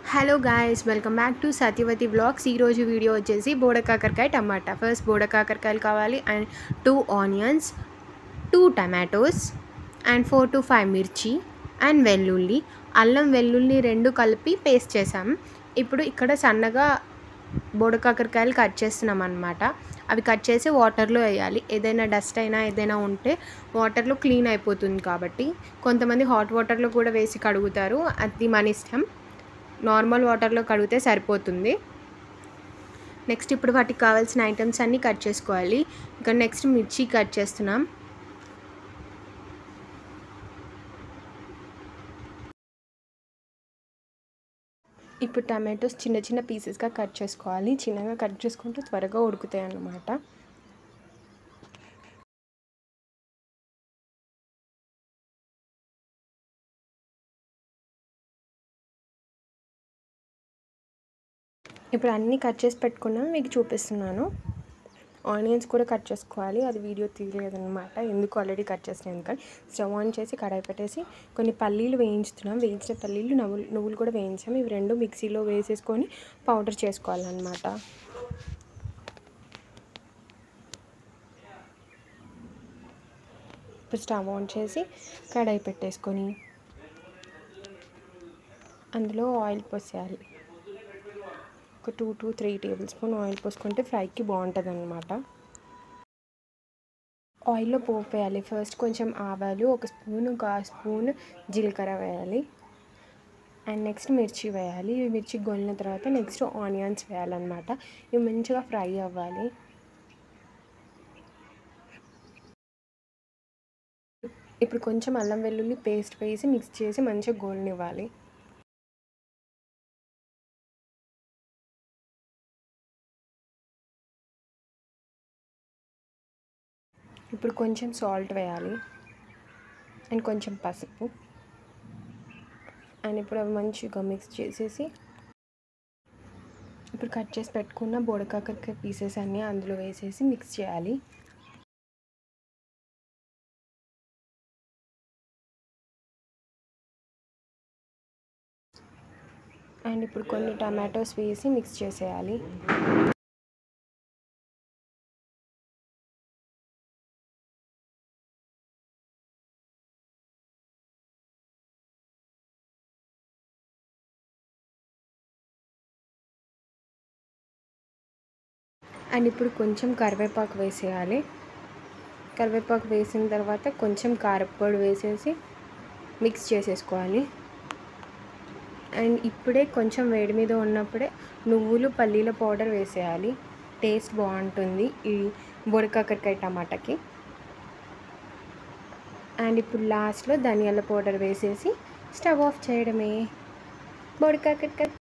hello guys welcome back to Satyavathi vlogs ఈరోజు video వచ్చేసి బోడకాకరకాయ టమాటా ఫస్ట్ బోడకాకరకాయలు కావాలి and two onions two tomatoes and four to five మిర్చి అండ్ వెల్లుల్లి అల్లం వెల్లుల్లి రెండు కలిపి పేస్ట్ చేసాం ఇప్పుడు ఇక్కడ సన్నగా బోడకాకరకాయలు కట్ చేస్తున్నాం అనమాట అవి కట్ చేసి వాటర్లో వేయాలి ఏదైనా డస్ట్ అయినా ఏదైనా ఉంటే వాటర్లో క్లీన్ అయిపోతుంది కాబట్టి కొంతమంది హాట్ వాటర్లో కూడా వేసి కడుగుతారు అది మన ఇష్టం నార్మల్ వాటర్లో కడిగితే సరిపోతుంది నెక్స్ట్ ఇప్పుడు వాటికి కావాల్సిన ఐటమ్స్ అన్నీ కట్ చేసుకోవాలి ఇంకా నెక్స్ట్ మిర్చి కట్ చేస్తున్నాం ఇప్పుడు టమాటోస్ చిన్న చిన్న పీసెస్గా కట్ చేసుకోవాలి చిన్నగా కట్ చేసుకుంటే త్వరగా ఉడుకుతాయి అన్నమాట ఇప్పుడు అన్నీ కట్ చేసి పెట్టుకున్నాం మీకు చూపిస్తున్నాను ఆనియన్స్ కూడా కట్ చేసుకోవాలి అది వీడియో తీయలేదన్నమాట ఎందుకు ఆల్రెడీ కట్ చేసిన ఎందుకని స్టవ్ ఆన్ చేసి కడాయి పెట్టేసి కొన్ని పల్లీలు వేయించుతున్నాం వేయించిన పల్లీలు నువ్వులు నువ్వులు కూడా వేయించాం ఇవి రెండు మిక్సీలో వేసేసుకొని పౌడర్ చేసుకోవాలన్నమాట ఇప్పుడు స్టవ్ ఆన్ చేసి కడాయి పెట్టేసుకొని అందులో ఆయిల్ పోసేయాలి ఒక two to three tablespoon oil పోసుకుంటే ఫ్రైకి బాగుంటుంది అనమాట ఆయిల్లో పోపు వేయాలి ఫస్ట్ కొంచెం ఆవాలు ఒక స్పూన్ ఒక స్పూన్ జీలకర్ర వేయాలి అండ్ నెక్స్ట్ మిర్చి వేయాలి ఇవి మిర్చి గొలిన తర్వాత నెక్స్ట్ ఆనియన్స్ వేయాలన్నమాట ఇవి మంచిగా ఫ్రై అవ్వాలి ఇప్పుడు కొంచెం అల్లం వెల్లుల్లి పేస్ట్ వేసి మిక్స్ చేసి మంచిగా గోల్నివ్వాలి ఇప్పుడు కొంచెం సాల్ట్ వేయాలి అండ్ కొంచెం పసుపు అండ్ ఇప్పుడు అవి మంచిగా మిక్స్ చేసేసి ఇప్పుడు కట్ చేసి పెట్టుకున్న బోడకాకరకాయ పీసెస్ అన్నీ అందులో వేసేసి మిక్స్ చేయాలి అండ్ ఇప్పుడు కొన్ని టమాటోస్ వేసి మిక్స్ చేసేయాలి అండ్ ఇప్పుడు కొంచెం కరివేపాకు వేసేయాలి కరివేపాకు వేసిన తర్వాత కొంచెం కారపొడి వేసేసి మిక్స్ చేసేసుకోవాలి అండ్ ఇప్పుడే కొంచెం వేడి మీద ఉన్నప్పుడే నువ్వులు పల్లీల పౌడర్ వేసేయాలి టేస్ట్ బాగుంటుంది ఈ బొరకాకరకాయ టమాటాకి అండ్ ఇప్పుడు లాస్ట్లో ధనియాల పౌడర్ వేసేసి స్టవ్ ఆఫ్ చేయడమే బొడకాకరకాయ